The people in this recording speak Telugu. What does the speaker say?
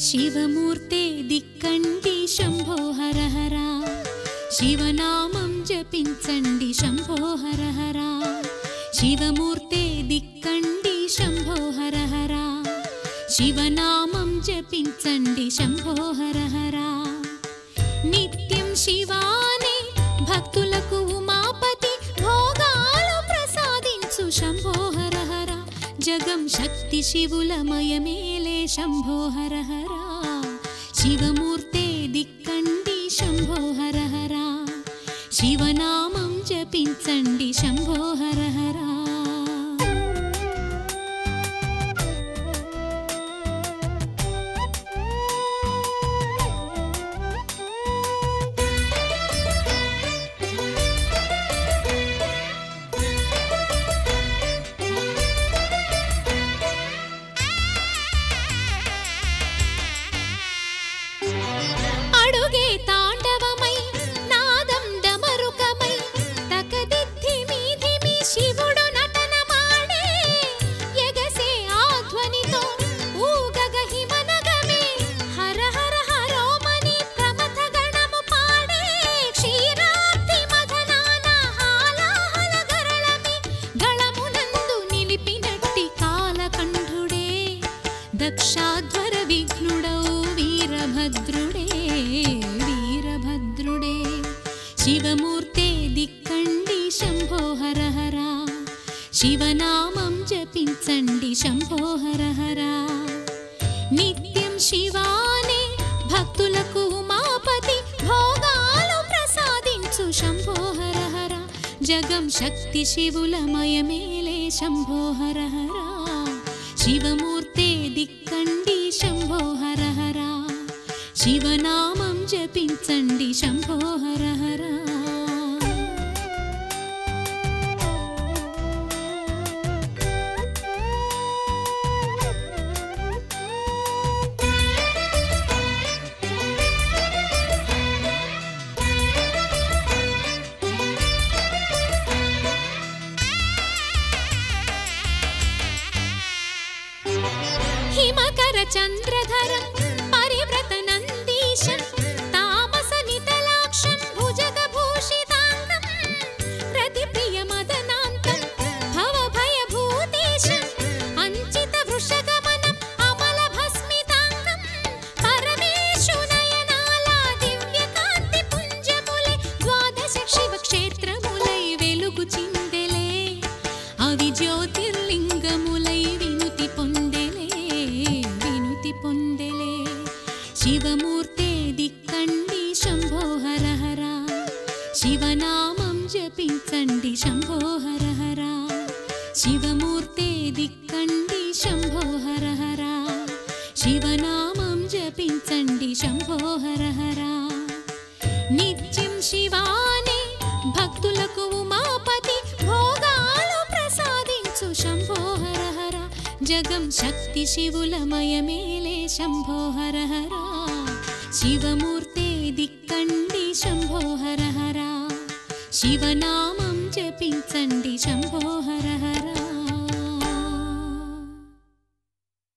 శివమూర్తే దిక్కండి శంభో హర హర శివనామం జపించండి శంభో హర హర శివమూర్తే దిక్కండి శంభో హర హర శివనామం జపించండి శంభో హర హర నిత్యం శివానే భక్తులకు ఉమాపతి భోగాలు ప్రసాదించు శంభో హర హర జగం శక్తి శివులమయమేలే శంభో హర హర శివమూర్తే దిక్కండి శంభో హర హర శివనామం జపించండి శంభో హర హర అడుగే తాండవమై నాదం డమరుకమై తకదిద్ధి మీధిమి శివుడు నటనమాడే ఎగసే ఆధ్వనితో ఊగగ హిమనగమే హర హర హరోమని ప్రమథ గణము పాడే క్షీరాబ్ది మదనాన హాలాహల గరళమి గళమునందు నిలిపినట్టి కాలకంఠుడే దక్షాధ్వర విఘ్నుడౌ వీరభద్రుడే వీరభద్రుడే శివమూర్తే దిక్కండి శంభో హర హర శివనామం జపించండి శంభో హర హర నిత్యం శివానే భక్తులకు ఉమాపతి భోగాలు ప్రసాదించు శంభో హర హర జగం శక్తి శివులమయమేలే శంభో హర హర శివమూర్తే దిక్కండి శంభో హర హర శివనామం జపించండి శంభో హర హర హిమకర చంద్రధరం పరివ్రత నందీశం తామస నితలాక్షం భుజగ భూషితాంగం రతి ప్రియ మదనాంతం భవ భయ భూతేశం అంచిత వృషగమనం అమల భస్మితాంగం పరమేశు నయనాల దివ్య కాంతి పుంజములై ద్వాదశ శివ క్షేత్రములై వెలుగు చిందెలే అవి జ్యోతిర్లింగములై వినుతి పొందెలే వినుతి పొందెలే శివమూర్తే దిక్కండి శంభో హర హర శివనామం జపించండి శంభో హర హర శివమూర్తే దిక్కండి శంభో హర హర శివనామం జపించండి శంభో హర హర నిత్యం శివానే భక్తులకు ఉమాపతి భోగాలు ప్రసాదించు శంభో హర హర జగం శక్తి శివులమయమేలే శంభో హర హర శివమూర్తే దిక్కండి శంభో హర హర శివనామం జపించండి శంభో హర హర